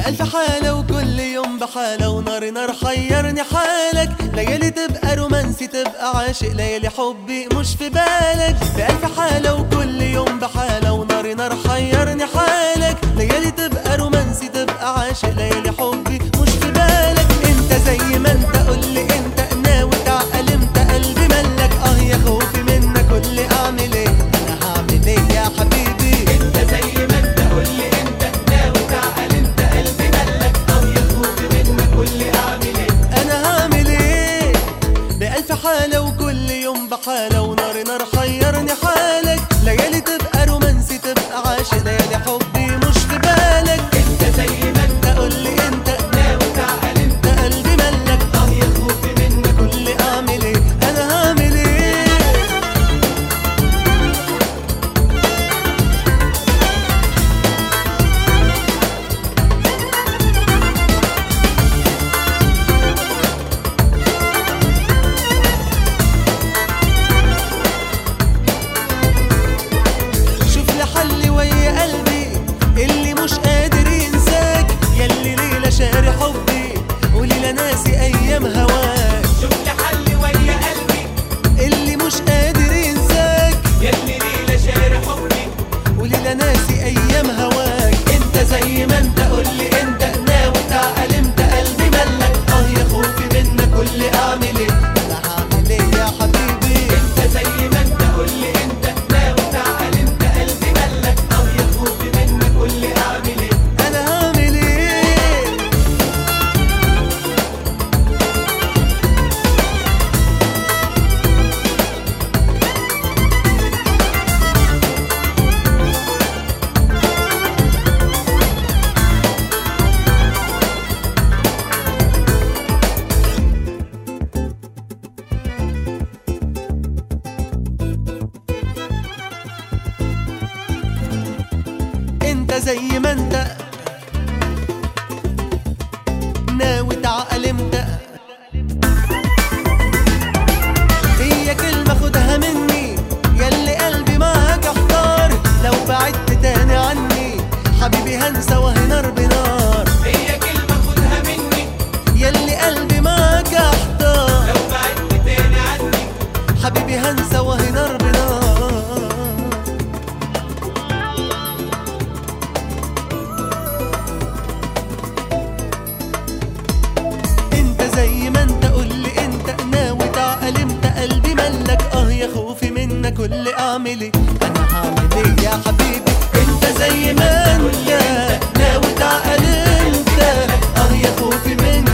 بألف حالة وكل يوم بحالة ونار نار حيرني حالك ليالي تبقى رومانسي تبقى عاشق ليالي حبي مش في بالك بألف حالة وكل يوم بحالة ونار نار حيرني حالك ليالي تبقى رومانسي تبقى عاشق ليالي حبي مش في بالك انت زي ما انت قولي انت ناوي تعقل امتى قلبي ملك اه يا خوفي منك قولي اعمل ايه انا هعمل ايه يا حبيبي انت زي ما انت قولي انت ناوي تعقل انت قلبي ملك اه يا خوفي منك قولي اعمل ايه انا هعمل ايه بألف حالة وكل يوم بحالة ونار نار حيرني حالك ليالي تبقى رومانسي تبقى عاشق ليالي حبي مش في بالك انت زي ما انت قولي انت ناوي تعقل انت ده قلبي ملك اه يا خوفي منك قولي اعمل ايه انا هعمل ايه شوف لي حل ويا قلبي اللي مش قادر ينساك ياللي ليلة شاري حبي وليلة ناسي ايام هواك شوف لي حل ويا قلبي اللي مش قادر ينساك ياللي ليلة شاري حبي وليلة ناسي ايام هواك انت زي ما انت قولي انت ناوي تعقل امتى قلبي ملك اه يا خوفي منك قولي اعمل ايه انا هعمل ايه يا حبيبي انت زي ما انت قولي انت ناوي تعقل انت قلبي ملك اه يا خوفي منك قولي اعمل ايه انا هعمل ايه انت زي ما انت ناوي تعقل امتى هي كلمة خدها مني ياللي قلبي معاك احتار لو بعدت تاني عني حبيبي هنسى وهي نار بنار هي كلمة خدها مني ياللي قلبي معاك احتار لو بعدت تاني عني حبيبي هنسى وهي نار بنار انت زي ما انت قولي انت ناوي تعقل امتى قلبي ملك اه يا خوفي منك قولي اعمل ايه انا هعمل ايه يا حبيبي انت زي ما انت ناوي تعقل امتى اه يا خوفي منك